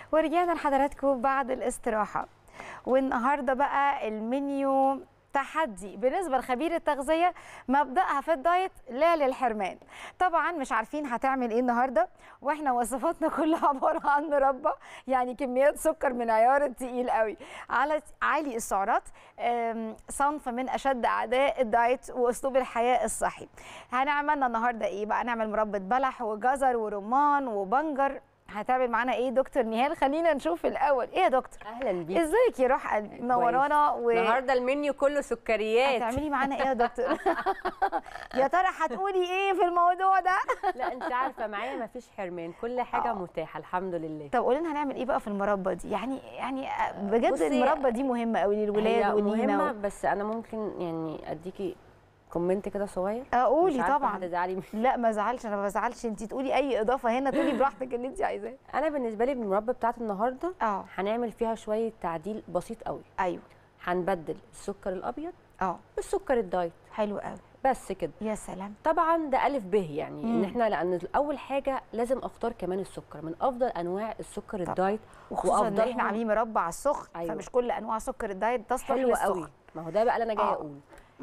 ورجعنا لحضراتكم بعد الاستراحة والنهاردة بقى المنيو تحدي بالنسبة لخبير التغذية مبدأها في الدايت لا للحرمان طبعا مش عارفين هتعمل ايه النهاردة واحنا وصفاتنا كلها عبارة عن مربى يعني كميات سكر من عيار التقيل قوي على عالي السعرات أم، صنف من اشد اعداء الدايت واسلوب الحياة الصحي هنعملنا النهاردة ايه بقى نعمل مربى بلح وجزر ورمان وبنجر هتعمل معانا ايه دكتور نهال خلينا نشوف الاول ايه يا دكتور اهلا بيك ازيك يا روح قلبي منورانا و النهارده المنيو كله سكريات هتعملي معانا ايه يا دكتور يا ترى هتقولي ايه في الموضوع ده لا انت عارفه معايا ما فيش حرمان كل حاجه آه. متاحه الحمد لله طب قولي لنا هنعمل ايه بقى في المربى دي يعني يعني بجد بصي، المربى دي مهمه قوي للولاد هي ولينا مهمه و... بس انا ممكن يعني اديكي كومنت كده صغير آه، مش قولي عارفة طبعا هتزعلي مني. لا ما زعلش انا ما بزعلش انت تقولي اي اضافه هنا تقولي براحتك اللي انت عايزاه انا بالنسبه لي المربى بتاعت النهارده اه هنعمل فيها شويه تعديل بسيط قوي ايوه هنبدل السكر الابيض اه بالسكر الدايت حلو قوي بس كده يا سلام طبعا ده الف به يعني مم. ان احنا لان اول حاجه لازم اختار كمان السكر من افضل انواع السكر طبعا. الدايت وخصوصا ان احنا وأفضلهم- عاملين مربى على السخن أيوة. فمش كل انواع سكر الدايت تصلح حلو للسخن قوي ما هو ده بقى اللي انا جايه آه. اقوله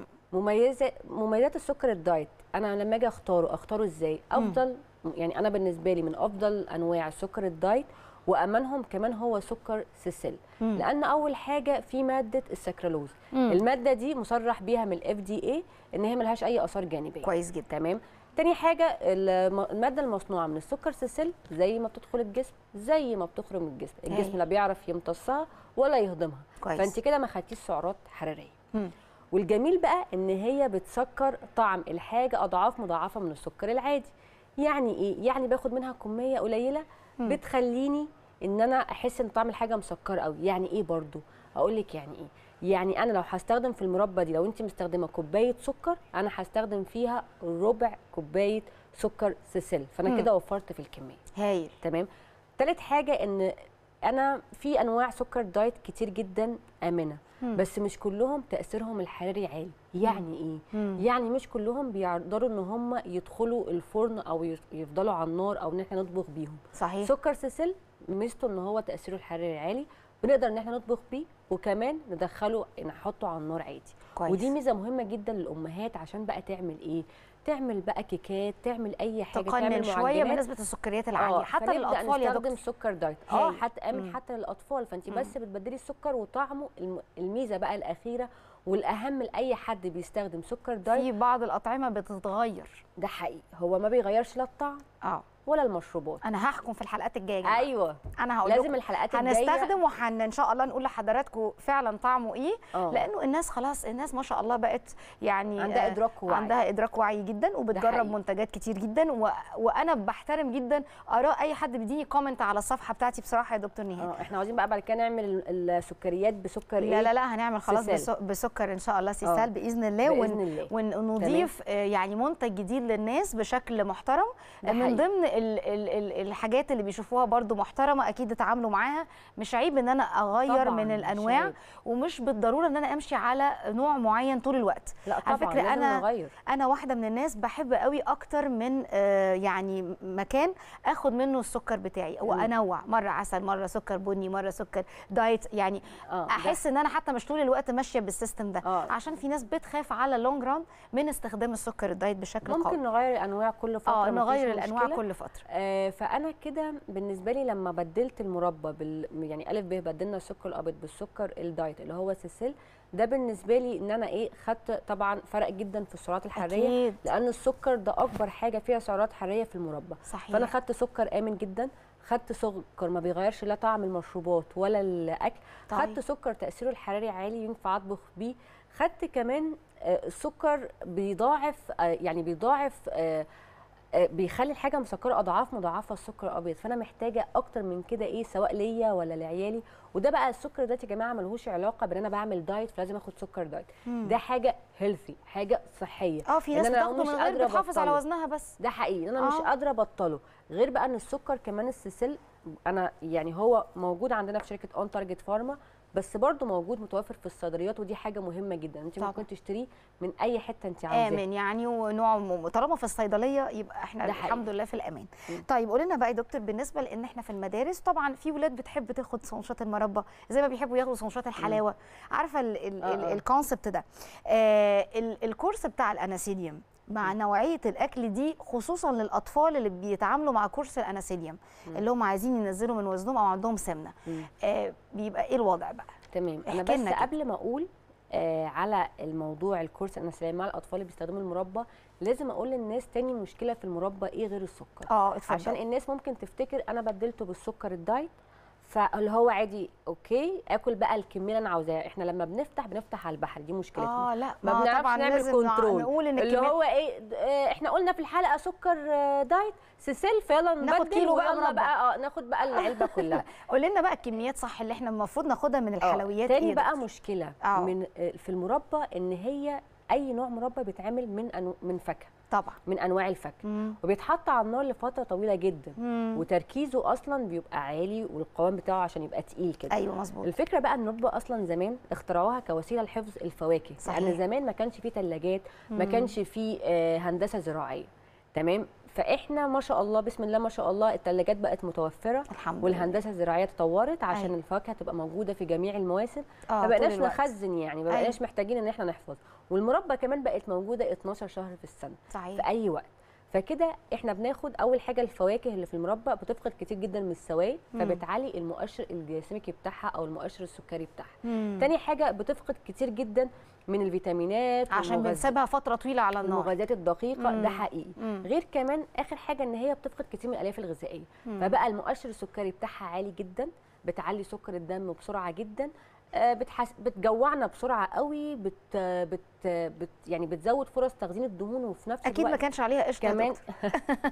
مميزه مميزات السكر الدايت انا لما اجي اختاره اختاره ازاي افضل يعني انا بالنسبه لي من افضل انواع السكر الدايت وامنهم كمان هو سكر سيسل مم. لان اول حاجه في ماده السكرالوز مم. الماده دي مصرح بيها من الاف دي اي ان هي ملهاش اي اثار جانبيه كويس جدا تمام تاني حاجة الم- المادة المصنوعة من السكر سيسل زي ما بتدخل الجسم زي ما بتخرج من الجسم هايل. الجسم لا بيعرف يمتصها ولا يهضمها كويس. فانت كده ما خدتيش سعرات حرارية مم. والجميل بقى ان هي بتسكر طعم الحاجة اضعاف مضاعفة من السكر العادي يعني ايه يعني باخد منها كمية قليلة مم. بتخليني ان انا احس ان طعم الحاجة مسكر قوي يعني ايه برضو اقول لك يعني ايه يعني انا لو هستخدم في المربى دي لو انت مستخدمه كوبايه سكر انا هستخدم فيها ربع كوبايه سكر سيسل فانا مم. كده وفرت في الكميه هايل تمام تالت حاجه ان انا في انواع سكر دايت كتير جدا امنه مم. بس مش كلهم تاثيرهم الحراري عالي يعني ايه مم. يعني مش كلهم بيقدروا ان هم يدخلوا الفرن او يف- يفضلوا على النار او ان احنا نطبخ بيهم صحيح سكر سيسل ميزته ان هو تاثيره الحراري عالي بنقدر ان احنا نطبخ بيه وكمان ندخله نحطه على النار عادي كويس. ودي ميزه مهمه جدا للامهات عشان بقى تعمل ايه تعمل بقى كيكات تعمل اي حاجه تقنن تعمل شويه معجنات. من نسبه السكريات العاليه آه، حتى فنبدأ للاطفال يا نستخدم دكتور سكر دايت اه هايل. حتى مم. امن حتى للاطفال فانت مم. بس بتبدلي السكر وطعمه الم- الميزه بقى الاخيره والاهم لاي حد بيستخدم سكر دايت في بعض الاطعمه بتتغير ده حقيقي هو ما بيغيرش لا الطعم اه ولا المشروبات انا هحكم في الحلقات الجايه يا جماعة. ايوه انا هقول لازم لكم الحلقات الجايه هنستخدم وحن ان شاء الله نقول لحضراتكم فعلا طعمه ايه آه. لانه الناس خلاص الناس ما شاء الله بقت يعني عندها آه، إدراك ووعي. عندها ادراك وعي جدا وبتجرب حقيقي. منتجات كتير جدا و... وانا بحترم جدا اراء اي حد بيديني كومنت على الصفحه بتاعتي بصراحه يا دكتور نهاد اه احنا عاوزين بقى بعد كده نعمل ال- السكريات بسكر لا ايه لا لا هنعمل خلاص سيسال. بس- بسكر ان شاء الله آه. سيسال باذن الله بإذن الله. ونضيف يعني منتج جديد للناس بشكل محترم ده من حقيقي. ضمن ال ال ال الحاجات اللي بيشوفوها برضو محترمه اكيد اتعاملوا معاها مش عيب ان انا اغير طبعاً، من مش الانواع عيب. ومش بالضروره ان انا امشي على نوع معين طول الوقت لا على طبعا فكرة لازم أنا- نغير انا واحده من الناس بحب قوي اكتر من آه، يعني مكان اخد منه السكر بتاعي وانوع مره عسل مره سكر بني مره سكر دايت يعني اه ده احس ان انا حتى مش طول الوقت ماشيه بالسيستم ده آه. عشان في ناس بتخاف على لونج ران من استخدام السكر الدايت بشكل قوي ممكن نغير الانواع كل فتره اه مفيش نغير الانواع مشكلة. كل فتره آه فانا كده بالنسبه لي لما بدلت المربى بال يعني الف ب بدلنا السكر الابيض بالسكر الدايت اللي هو سيسل ده بالنسبه لي ان انا ايه خدت طبعا فرق جدا في السعرات الحراريه اكيد لان السكر ده اكبر حاجه فيها سعرات حراريه في المربى صحيح فانا خدت سكر امن جدا خدت سكر ما بيغيرش لا طعم المشروبات ولا الاكل طيب. خدت سكر تاثيره الحراري عالي ينفع اطبخ بيه خدت كمان آه، السكر بيضاعف آه، يعني بيضاعف آه، آه، بيخلي الحاجه مسكره اضعاف مضاعفه السكر الابيض فانا محتاجه اكتر من كده ايه سواء ليا ولا لعيالي وده بقى السكر ده يا جماعه ملهوش علاقه بان انا بعمل دايت فلازم اخد سكر دايت مم. ده حاجه هيلثي حاجه صحيه اه في إن ناس أنا لو بتاخده مش من غير قادرة بتحافظ على أبطله. وزنها بس ده حقيقي انا مش آه. قادره ابطله غير بقى ان السكر كمان السيسل انا يعني هو موجود عندنا في شركه اون تارجت فارما بس برضو موجود متوفر في الصيدليات ودي حاجه مهمه جدا انت طبعا. ممكن تشتريه من اي حته انت عاوزاها امن يعني ونوع م- طالما في الصيدليه يبقى احنا ده حقيقي. الحمد لله في الامان مم. طيب قولي لنا بقى يا دكتور بالنسبه لان احنا في المدارس طبعا في ولاد بتحب تاخد سندوتشات المربى زي ما بيحبوا ياخدوا سندوتشات الحلاوه عارفه ال- ال- آه، ال- آه. الكونسبت ده آه ال- الكورس بتاع الاناسيليوم مع نوعيه الاكل دي خصوصا للاطفال اللي بيتعاملوا مع كورس الاناسيليوم اللي هم عايزين ينزلوا من وزنهم او عندهم سمنه مم. آه بيبقى ايه الوضع بقى تمام انا احكي بس لنا كده. قبل ما اقول آه على الموضوع الكورس الانسولين مع الاطفال اللي بيستخدموا المربى لازم اقول للناس تاني مشكله في المربى ايه غير السكر اه اتفضل عشان الناس ممكن تفتكر انا بدلته بالسكر الدايت فاللي هو عادي اوكي اكل بقى الكميه اللي انا عاوزاها احنا لما بنفتح بنفتح على البحر دي مشكلتنا اه لا ما ما بنعرفش طبعا نعمل لازم نع- كنترول نقول ان اللي الكميات- هو ايه د- آه، احنا قلنا في الحلقه سكر آه، دايت سيسيل فيلا ناخد نبدل كيلو بقى ويلا مربى. بقى اه ناخد بقى العلبه كلها قول لنا بقى الكميات صح اللي احنا المفروض ناخدها من الحلويات تاني ايه يا بقى دكتور؟ مشكله آه. من آه، في المربى ان هي اي نوع مربى بيتعمل من أنو من فاكهه طبعا من انواع الفاكهه مم. وبيتحط على النار لفتره طويله جدا مم. وتركيزه اصلا بيبقى عالي والقوام بتاعه عشان يبقى تقيل كده ايوه مظبوط الفكره بقى ان المربى اصلا زمان اخترعوها كوسيله لحفظ الفواكه صحيح. لان زمان ما كانش فيه ثلاجات ما مم. كانش فيه آه، هندسه زراعيه تمام فاحنا ما شاء الله بسم الله ما شاء الله الثلاجات بقت متوفره الحمد لله والهندسه الزراعيه تطورت عشان أيوة. الفاكهه تبقى موجوده في جميع المواسم آه، ما طول بقناش الوقت. نخزن يعني ما أيوة. بقناش محتاجين ان احنا نحفظ والمربى كمان بقت موجوده 12 شهر في السنه صحيح في اي وقت فكده احنا بناخد اول حاجه الفواكه اللي في المربى بتفقد كتير جدا من السوائل مم. فبتعلي المؤشر الجليسيميكي بتاعها او المؤشر السكري بتاعها مم. تاني حاجه بتفقد كتير جدا من الفيتامينات عشان والمغذ- بنسيبها فتره طويله على النار المغذيات الدقيقه مم. ده حقيقي مم. غير كمان اخر حاجه ان هي بتفقد كتير من الالياف الغذائيه مم. فبقى المؤشر السكري بتاعها عالي جدا بتعلي سكر الدم بسرعه جدا آه، بتحس بتجوعنا بسرعه قوي بت... بت... بت يعني بتزود فرص تخزين الدهون وفي نفس اكيد ما الوقت كانش عليها قشطه يا كمان دكتور.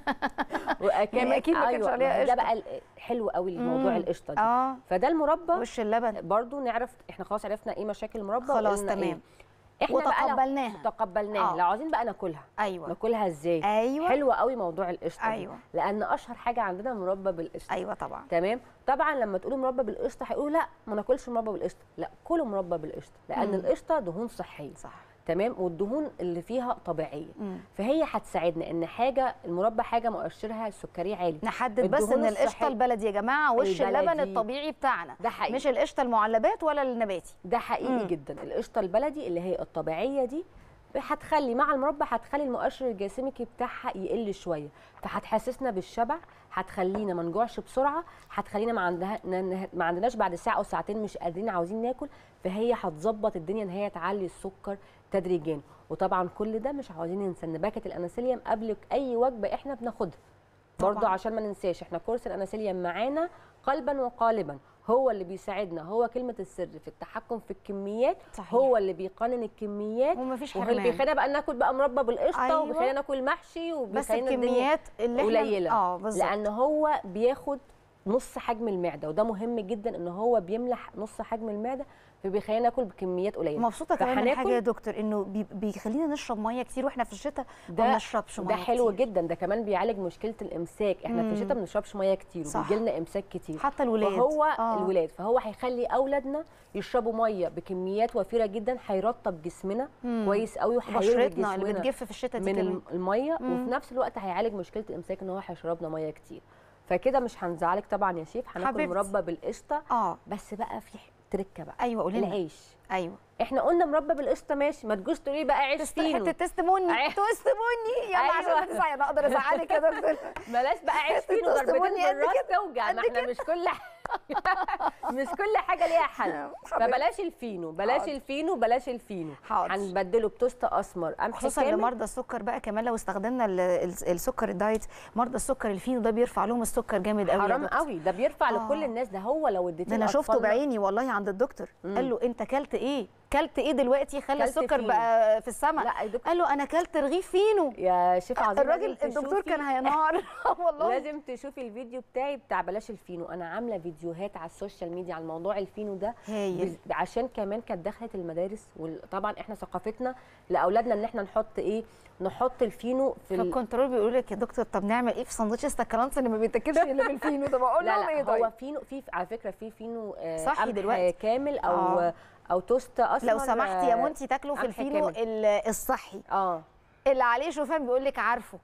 وكمان يعني أكيد ما كانش عليها ما هو ده قشطة. بقى ال- حلو قوي الموضوع مم. القشطه دي اه فده المربى وش اللبن برضو نعرف احنا خلاص عرفنا ايه مشاكل المربى خلاص وقلنا تمام إيه. احنا بقى لو وتقبلناها تقبلناها آه. لو عاوزين بقى ناكلها ايوه ناكلها ازاي ايوه حلوه قوي موضوع القشطه دي. أيوة. لان اشهر حاجه عندنا مربى بالقشطه ايوه طبعا تمام طبعا لما تقولوا مربى بالقشطه هيقولوا لا ما ناكلش مربى بالقشطه لا كلوا مربى بالقشطه لان مم. القشطه دهون صحيه صح تمام والدهون اللي فيها طبيعيه مم. فهي هتساعدنا ان حاجه المربى حاجه مؤشرها السكري عالي نحدد بس الدهون ان القشطه الصحية. البلدي يا جماعه وش اللبن البلدي. الطبيعي بتاعنا ده حقيقي مش القشطه المعلبات ولا النباتي ده حقيقي مم. جدا القشطه البلدي اللي هي الطبيعيه دي هتخلي مع المربى هتخلي المؤشر الجليسيميكي بتاعها يقل شويه فهتحسسنا بالشبع هتخلينا ما نجوعش بسرعه هتخلينا ما عندها ن- ما عندناش بعد ساعه او ساعتين مش قادرين عاوزين ناكل فهي هتظبط الدنيا ان هي تعلي السكر تدريجيا وطبعا كل ده مش عاوزين ننسى ان باكت الانسولين قبل اي وجبه احنا بناخدها برضه طبعاً. عشان ما ننساش احنا كورس الانسولين معانا قلبا وقالبا هو اللي بيساعدنا هو كلمه السر في التحكم في الكميات صحيح. هو اللي بيقنن الكميات ومفيش وهو اللي حرمان بيخلينا بقى ناكل بقى مربى بالقشطه أيوة. وبيخلينا ناكل محشي بس وبيخلينا الدنيا الكميات اللي احنا قليلة. اه بالظبط لان هو بياخد نص حجم المعده وده مهم جدا ان هو بيملح نص حجم المعده فبيخلينا ناكل بكميات قليله مبسوطه كمان من فهناكل- حاجه يا دكتور انه بي- بيخلينا نشرب ميه كتير واحنا في الشتاء ما ده بنشربش ميه ده حلو كتير. جدا ده كمان بيعالج مشكله الامساك احنا في مم. الشتاء ما بنشربش ميه كتير صح. وبيجي لنا امساك كتير حتى الولاد فهو آه. الولاد فهو هيخلي اولادنا يشربوا ميه بكميات وفيره جدا هيرطب جسمنا مم. كويس قوي وهيروي بشرتنا اللي جسمنا بتجف في الشتاء دي من كمان الم- الميه مم. وفي نفس الوقت هيعالج مشكله الامساك ان هو هيشربنا ميه كتير فكده مش هنزعلك طبعا يا شيف هناكل حبيبتي. مربى بالقشطه اه بس بقى في تركه بقى ايوه قولي لنا العيش ايوه احنا قلنا مربى بالقشطه ماشي ما تجوش تقولي بقى عيش تست... فينو حته تستموني أيوة. تستموني يلا عشان أيوة. ما تزعلي انا اقدر ازعلك يا دكتور بلاش بقى عيش فينو تستموني ضربتين قد بالراس كده، توجع قد ما احنا مش كل ح- مش كل حاجه ليها حل فبلاش الفينو بلاش حاضر. الفينو بلاش الفينو حاضر. هنبدله بتوست اسمر قمح خصوصا كامل لمرضى السكر بقى كمان لو استخدمنا ال- ال- السكر الدايت مرضى السكر الفينو ده بيرفع لهم السكر جامد قوي يا حرام دكتور. قوي ده بيرفع آه. لكل الناس ده هو لو اديتيه ده انا شفته لأطفالنا- بعيني والله عند الدكتور مم. قال له انت كلت ايه كلت ايه دلوقتي خلى كلت السكر فينو. بقى في السماء لا يا دكتور قال له انا كلت رغيف فينو يا شيف عظيم الراجل لازم الدكتور تشوفي- كان هينهار والله لازم تشوفي الفيديو بتاعي بتاع بلاش الفينو انا عامله فيديوهات على السوشيال ميديا عن موضوع الفينو ده هايل بز- عشان كمان كانت دخلت المدارس وطبعا احنا ثقافتنا لاولادنا ان احنا نحط ايه نحط الفينو في ال... فالكنترول بيقول لك يا دكتور طب نعمل ايه في سندوتش استكلانس اللي ما بيتاكلش الا بالفينو طب اقول لا لهم ايه لا طيب هو فينو في على فكره في فينو آه، صحي قمح دلوقتي. كامل او آه. آه. او توست اسمر لو سمحتي يا آه، مونتي تاكلوا في قمح الفينو كامل. ال- الصحي اه اللي عليه شوفان بيقول لك عارفه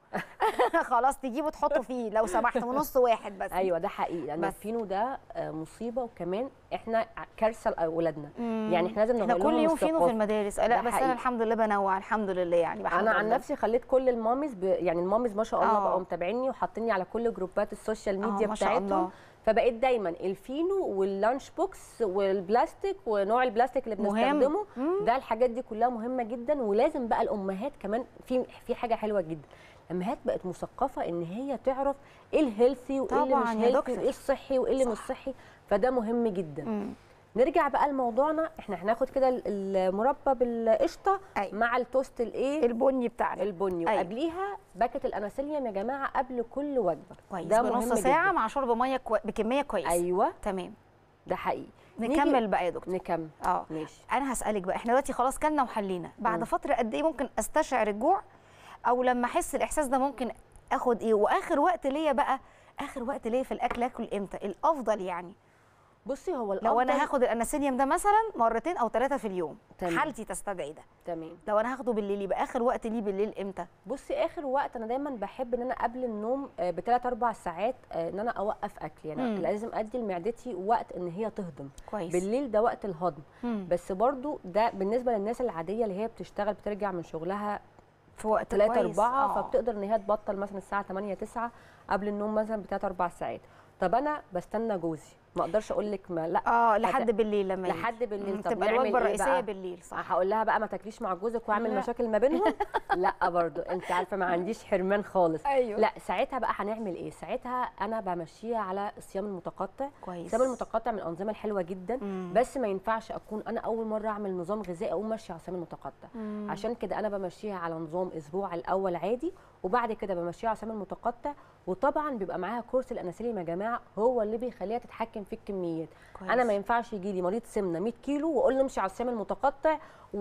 خلاص تجيبوا تحطوا فيه لو سمحت ونص واحد بس ايوه ده حقيقي لان بس. الفينو ده آه، مصيبه وكمان احنا كارثه لاولادنا مم. يعني احنا لازم احنا نغير كل لهم يوم فينو في الثقافة. المدارس لا ده بس انا حقيقي. الحمد لله بنوع الحمد لله يعني بحمد انا عن ربنا. نفسي خليت كل الماميز ب... يعني الماميز ما شاء الله آه. بقوا متابعيني وحاطيني على كل جروبات السوشيال آه، ميديا ما شاء الله. بتاعتهم فبقيت دايما الفينو واللانش بوكس والبلاستيك ونوع البلاستيك اللي مهم. بنستخدمه مم. ده الحاجات دي كلها مهمه جدا ولازم بقى الامهات كمان في في حاجه حلوه جدا الامهات بقت مثقفه ان هي تعرف ايه الهيلثي وايه اللي مش طبعاً يا هيلثي دكتور. وايه الصحي وايه اللي مش صح. صحي فده مهم جدا مم. نرجع بقى لموضوعنا احنا هناخد كده ال- المربى بالقشطه أيوة. مع التوست الايه البني بتاعنا البني أيوة. وقبليها باكت الاناسيليوم يا جماعه قبل كل وجبه كويس ده بنص مهم ساعه جداً. مع شرب ميه كوي... بكميه كويسه ايوه تمام ده حقيقي نيجي- نكمل بقى يا دكتور نكمل اه ماشي انا هسالك بقى احنا دلوقتي خلاص كلنا وحلينا بعد مم. فتره قد ايه ممكن استشعر الجوع او لما احس الاحساس ده ممكن اخد ايه واخر وقت ليا بقى اخر وقت ليا في الاكل اكل امتى الافضل يعني بصي هو الافضل لو انا هاخد الاناسيليوم ده مثلا مرتين او ثلاثه في اليوم تمام. حالتي تستدعي ده تمام لو انا هاخده بالليل يبقى اخر وقت ليه بالليل امتى بصي اخر وقت انا دايما بحب ان انا قبل النوم بثلاث اربع ساعات آه، ان انا اوقف اكل يعني مم. لازم ادي لمعدتي وقت ان هي تهضم كويس بالليل ده وقت الهضم مم. بس برضو ده بالنسبه للناس العاديه اللي هي بتشتغل بترجع من شغلها في وقت 3 كويس 4 آه. فبتقدر ان هي تبطل مثلا الساعه 8 9 قبل النوم مثلا بثلاث اربع ساعات طب انا بستنى جوزي ما اقدرش اقول لك ما لا اه لحد بالليل لما يجي. لحد بالليل. مم، طب تبقى نعمل الوجبه إيه الرئيسيه بقى؟ بالليل صح هقول لها بقى ما تاكليش مع جوزك واعمل لا. مشاكل ما بينهم لا برضو انت عارفه ما عنديش حرمان خالص ايوه لا ساعتها بقى هنعمل ايه ساعتها انا بمشيها على الصيام المتقطع كويس الصيام المتقطع من الانظمه الحلوه جدا مم. بس ما ينفعش اكون انا اول مره اعمل نظام غذائي اقوم ماشيه على الصيام المتقطع مم. عشان كده انا بمشيها على نظام اسبوع الاول عادي وبعد كده بمشيها على الصيام المتقطع وطبعا بيبقى معاها كورس الاناسيليوم يا جماعه هو اللي بيخليها تتحكم في الكميات كويس. انا ما ينفعش يجي لي مريض سمنه 100 كيلو واقول له امشي على الصيام المتقطع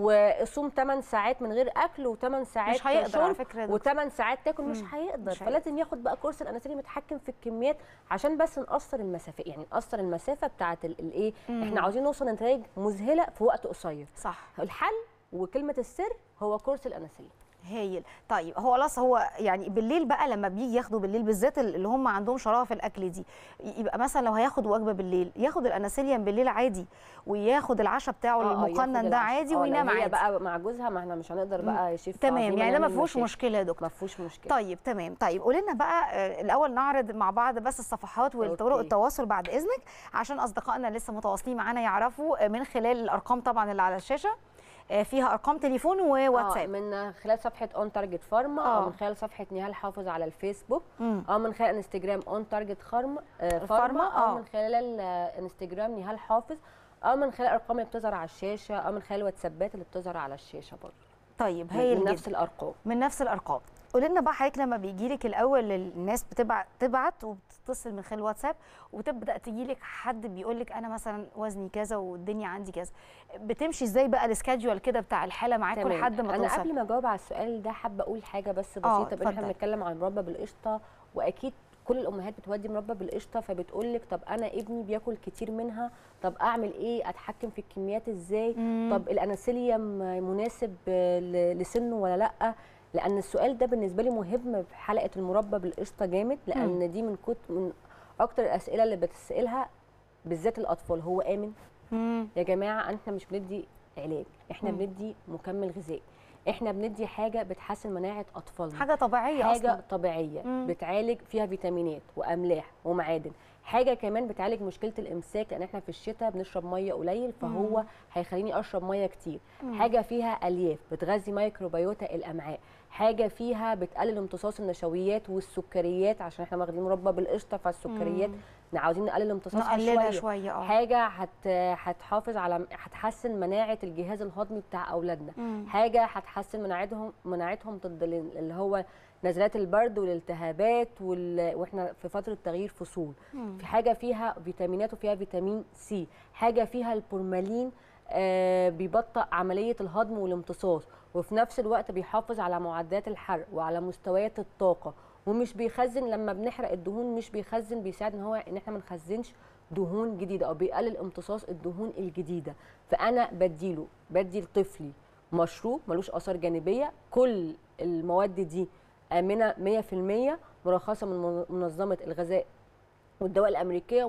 وصوم 8 ساعات من غير اكل و8 ساعات مش هيقدر على شرب فكره يا دكتور. و8 ساعات تاكل مش مم. هيقدر مش فلازم ياخد بقى كورس الاناسيليوم يتحكم في الكميات عشان بس نقصر المسافه يعني نقصر المسافه بتاعه الايه مم. احنا عاوزين نوصل لنتائج مذهله في وقت قصير صح الحل وكلمه السر هو كورس الاناسيليوم هايل طيب هو خلاص هو يعني بالليل بقى لما بيجي ياخدوا بالليل بالذات اللي هم عندهم شراهه في الاكل دي يبقى مثلا لو هياخد وجبه بالليل ياخد الاناسيليوم بالليل عادي وياخد العشاء بتاعه آه، آه، ياخد المقنن ده العشاء. عادي آه، لو وينام هي عادي بقى مع جوزها ما احنا مش هنقدر بقى يا شيف تمام عظيمة يعني ده ما نعمل فيهوش مشاكل. مشكله يا دكتور ما فيهوش مشكله طيب تمام طيب قولي لنا بقى آه، الاول نعرض مع بعض بس الصفحات وطرق أوكي. التواصل بعد اذنك عشان اصدقائنا لسه متواصلين معانا يعرفوا آه، من خلال الارقام طبعا اللي على الشاشه آه، فيها ارقام تليفون آه وواتساب من خلال صفحه اون تارجت فارما آه. او من خلال صفحه نهال حافظ على الفيسبوك مم. او من خلال انستجرام اون تارجت خرم آه، فارما، فارما آه. او من خلال الانستجرام نهال حافظ او من خلال الارقام اللي بتظهر على الشاشه او من خلال الواتسابات اللي بتظهر على الشاشه برضه طيب من هايل نفس جدا الارقام من نفس الارقام قولي لنا بقى حضرتك لما بيجي لك الاول الناس بتبعت تبعت وبتتصل من خلال واتساب وتبدا تجي لك حد بيقول لك انا مثلا وزني كذا والدنيا عندي كذا بتمشي ازاي بقى السكادجول كده بتاع الحاله معاكم تمام. لحد ما انا توصل قبل ما اجاوب على السؤال ده حابه اقول حاجه بس آه، بسيطه بان احنا اتفضل. بنتكلم عن مربى بالقشطه واكيد كل الامهات بتودي مربى بالقشطه فبتقول لك طب انا ابني بياكل كتير منها طب اعمل ايه اتحكم في الكميات ازاي مم. طب الاناسيليوم مناسب ل- لسنه ولا لا لان السؤال ده بالنسبه لي مهم في حلقه المربى بالقشطه جامد لان دي من كت من اكتر الاسئله اللي بتسالها بالذات الاطفال هو امن مم. يا جماعه احنا مش بندي علاج احنا مم. بندي مكمل غذائي احنا بندي حاجه بتحسن مناعه اطفالنا حاجه طبيعيه حاجه اصلا طبيعيه مم. بتعالج فيها فيتامينات واملاح ومعادن حاجه كمان بتعالج مشكله الامساك لان احنا في الشتاء بنشرب ميه قليل فهو هيخليني اشرب ميه كتير مم. حاجه فيها الياف بتغذي ميكروبيوتا الامعاء حاجه فيها بتقلل امتصاص النشويات والسكريات عشان احنا واخدين مربى بالقشطه فالسكريات عاوزين نقلل امتصاصها نقللها شويه شويه اه حاجه هت هتحافظ على هتحسن مناعه الجهاز الهضمي بتاع اولادنا مم. حاجه هتحسن مناعتهم مناعتهم ضد ال- اللي هو نزلات البرد والالتهابات وال... واحنا في فتره تغيير فصول مم. في حاجه فيها فيتامينات وفيها فيتامين سي حاجه فيها البورمالين آه بيبطئ عمليه الهضم والامتصاص وفي نفس الوقت بيحافظ على معدلات الحرق وعلى مستويات الطاقه ومش بيخزن لما بنحرق الدهون مش بيخزن بيساعد ان هو ان احنا ما نخزنش دهون جديده او بيقلل امتصاص الدهون الجديده فانا بديله بدي لطفلي مشروب ملوش اثار جانبيه كل المواد دي امنه 100% مرخصه من من- منظمه الغذاء والدواء الامريكيه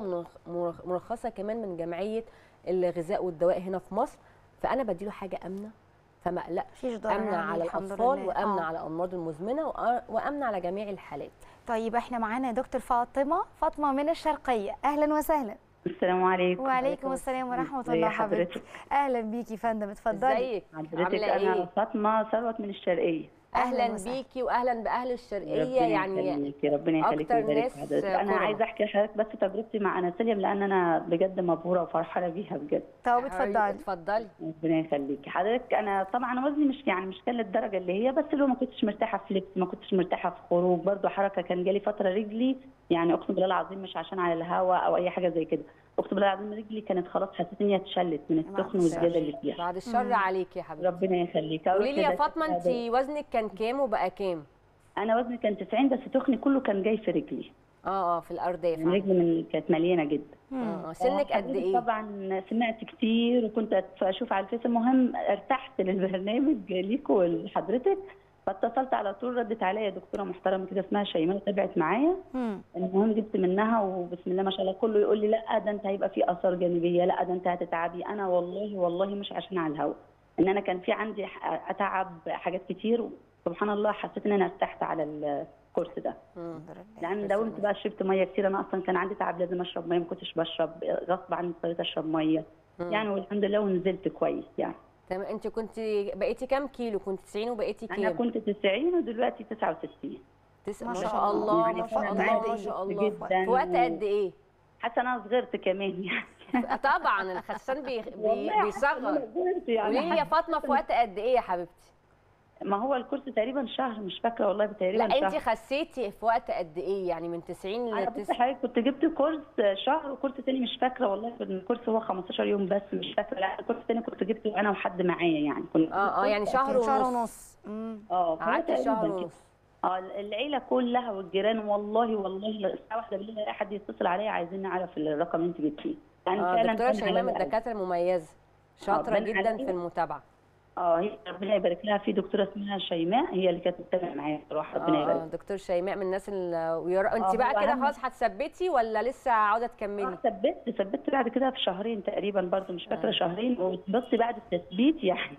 ومرخصه كمان من جمعيه الغذاء والدواء هنا في مصر فانا بديله حاجه امنه فما اقلقش مفيش ضرر امنه عليه على الحمد الاطفال لله. وامنه آه. على الامراض المزمنه وأ- وامنه على جميع الحالات طيب احنا معانا دكتور فاطمه فاطمه من الشرقيه اهلا وسهلا السلام عليكم وعليكم السلام ورحمه ازي الله حبيبتي حضرتك؟ اهلا بيكي يا فندم اتفضلي ازيك حضرتك عامله انا ايه فاطمه ثروت من الشرقيه أهلاً اهلا وسهلاً. بيكي واهلا باهل الشرقيه ربنا يعني يخليكي ربنا يخليكي أكتر ويبارك ناس في حضرتك انا كرم. عايزه احكي لحضرتك بس تجربتي مع اناسيليوم لان انا بجد مبهوره وفرحانه بيها بجد طب اتفضلي اتفضلي ربنا يخليكي حضرتك انا طبعا وزني مش يعني مش كان للدرجه اللي هي بس اللي هو ما كنتش مرتاحه في لبس ما كنتش مرتاحه في خروج برضو حركه كان جالي فتره رجلي يعني اقسم بالله العظيم مش عشان على الهواء او اي حاجه زي كده اقسم بالله العظيم رجلي كانت خلاص حسيت ان هي اتشلت من السخن والزياده اللي فيها بعد الشر عليكي يا حبيبتي ربنا يخليكي قولي لي يا كده فاطمه انت كده. وزنك كان كام وبقى كام انا وزني كان 90 بس تخني كله كان جاي في رجلي اه اه في الارداف يعني رجلي من كانت مليانه جدا اه آه. سنك قد حضرتك ايه طبعا سمعت كتير وكنت اشوف على الفيس المهم ارتحت للبرنامج ليكوا ولحضرتك فاتصلت على طول ردت عليا دكتوره محترمه كده اسمها شيماء تابعت معايا مم. المهم جبت منها وبسم الله ما شاء الله كله يقول لي لا ده انت هيبقى في اثار جانبيه لا ده انت هتتعبي انا والله والله مش عشان على الهواء ان انا كان في عندي ح- اتعب حاجات كتير سبحان الله حسيت ان انا ارتحت على الكورس ده مم. الحمد لله لان داومت بقى شربت ميه كتير انا اصلا كان عندي تعب لازم اشرب ميه ما كنتش بشرب غصب عني اضطريت اشرب ميه مم. يعني والحمد لله ونزلت كويس يعني تمام انت كنت بقيتي كام كيلو كنت 90 وبقيتي انا كام كنت 90 ودلوقتي 69 تس... ما ما شاء شاء الله. الله يعني ما شاء أنا الله عادي ما شاء جدا. الله في وقت قد ايه حاسه انا صغرت كمان يعني طبعا الخسان بي... بي... والله حاسة إن بيصغر أنا صغرت يعني قولي لي يا حاسة- فاطمه في وقت قد ايه يا حبيبتي ما هو الكورس تقريبا شهر مش فاكره والله تقريبا لا انت شهر. خسيتي في وقت قد ايه يعني من 90 انا ل بصي 90 حضرتك كنت جبت كورس شهر وكورس تاني مش فاكره والله الكورس هو 15 يوم بس مش فاكره لا الكورس التاني كنت جبته انا وحد معايا يعني كنا اه اه يعني شهر شهر ونص ونص مم. اه فهو قعدت شهر تقريباً كده. ونص اه العيله كلها والجيران والله والله الساعه واحدة بالليل الاقي حد يتصل عليا عايزين نعرف الرقم اللي انت جبتيه يعني اه فعلا دكتوره كان شيماء على من الأقل. الدكاتره المميزه شاطره بان جدا عليا. في المتابعه اه هي ربنا يبارك لها في دكتوره اسمها شيماء هي اللي كانت بتتابع معايا بصراحه ربنا اه يبارك اه دكتور شيماء من الناس اللي ويرا... انت آه، بقى هو كده أهم- خلاص هتثبتي ولا لسه عاوزه تكملي اه ثبت ثبت بعد كده بشهرين تقريبا برضه مش فاكره شهرين وبصي بعد التثبيت يعني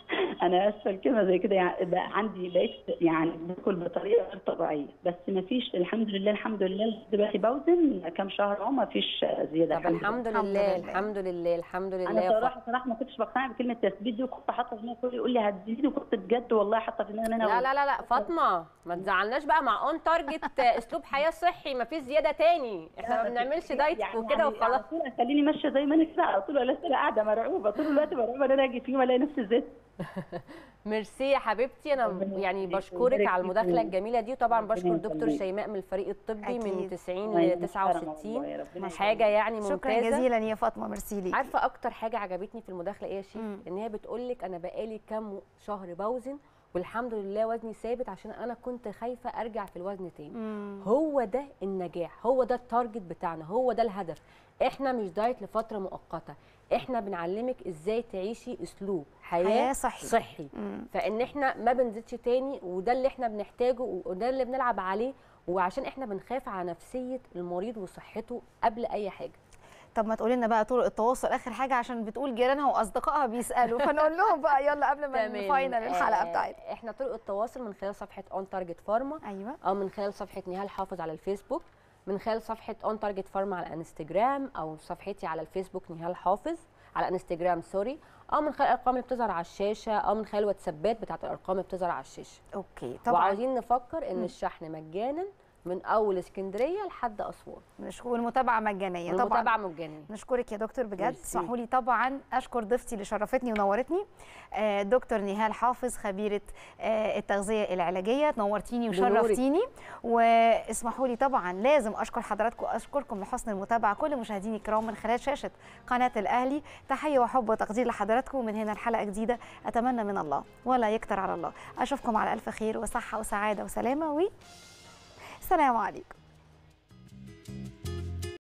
انا اسفه الكلمه زي كده يعني بقى عندي بقيت يعني باكل بطريقه غير طبيعيه بس ما فيش الحمد لله الحمد لله دلوقتي بوزن كام شهر اهو ما فيش زياده طب الحمد الحمد لله لله. الحمد لله الحمد لله انا يا فاطمه صراحه صراحه ما كنتش بقتنع بكلمه تثبيت دي وكنت حاطه في دماغي كل يقول لي هتزيد وكنت بجد والله حاطه في دماغي ان انا لا لا لا لا فاطمه ما تزعلناش بقى مع اون تارجت اسلوب حياه صحي ما فيش زياده تاني احنا ما بنعملش دايت يعني وكده يعني وخلاص على طول اخليني ماشيه زي ما انا كده على طول ولا انا قاعده مرعوبه طول الوقت مرعوبه ان انا اجي في يوم الاقي نفسي زدت ميرسي يا حبيبتي انا ربنا يعني يخليك بشكرك ويبارك على فيك المداخله و- الجميله دي وطبعا ربنا بشكر دكتور يخليك. شيماء من الفريق الطبي من أكيد. 90 الله ل محترمة 69 والله، ربنا حاجه يعني شكرا ممتازه جزيلا يا فاطمه ميرسي ليكي عارفه اكتر حاجه عجبتني في المداخله ايه يا شيخ مم. ان هي بتقول لك انا بقالي كام شهر بوزن والحمد لله وزني ثابت عشان انا كنت خايفه ارجع في الوزن تاني مم. هو ده النجاح هو ده التارجت بتاعنا هو ده الهدف احنا مش دايت لفتره مؤقته احنا بنعلمك ازاي تعيشي اسلوب حياه, حياة صحي. صحي مم. فان احنا ما بنزيدش تاني وده اللي احنا بنحتاجه وده اللي بنلعب عليه وعشان احنا بنخاف على نفسيه المريض وصحته قبل اي حاجه طب ما تقولي لنا بقى طرق التواصل اخر حاجه عشان بتقول جيرانها واصدقائها بيسالوا فنقول لهم بقى يلا قبل ما نفاينل الحلقه آه، بتاعتنا احنا طرق التواصل من خلال صفحه اون تارجت فارما ايوه او من خلال صفحه نهال حافظ على الفيسبوك من خلال صفحه اون تارجت فارما على الانستجرام او صفحتي على الفيسبوك نهال حافظ على انستجرام سوري او من خلال الارقام اللي بتظهر على الشاشه او من خلال الواتسابات بتاعت الارقام اللي بتظهر على الشاشه اوكي طبعا وعايزين نفكر ان الشحن مجانا من اول اسكندريه لحد اسوان مش والمتابعه مجانيه طبعا والمتابعه مجانيه نشكرك يا دكتور بجد ميرسي. اسمحوا لي طبعا اشكر ضيفتي اللي شرفتني ونورتني آه، دكتور نهال حافظ خبيره آه، التغذيه العلاجيه نورتيني بنورك. وشرفتيني واسمحوا لي طبعا لازم اشكر حضراتكم اشكركم لحسن المتابعه كل مشاهديني الكرام من خلال شاشه قناه الاهلي تحيه وحب وتقدير لحضراتكم ومن هنا الحلقه جديده اتمنى من الله ولا يكتر على الله اشوفكم على الف خير وصحه وسعاده وسلامه و السلام عليكم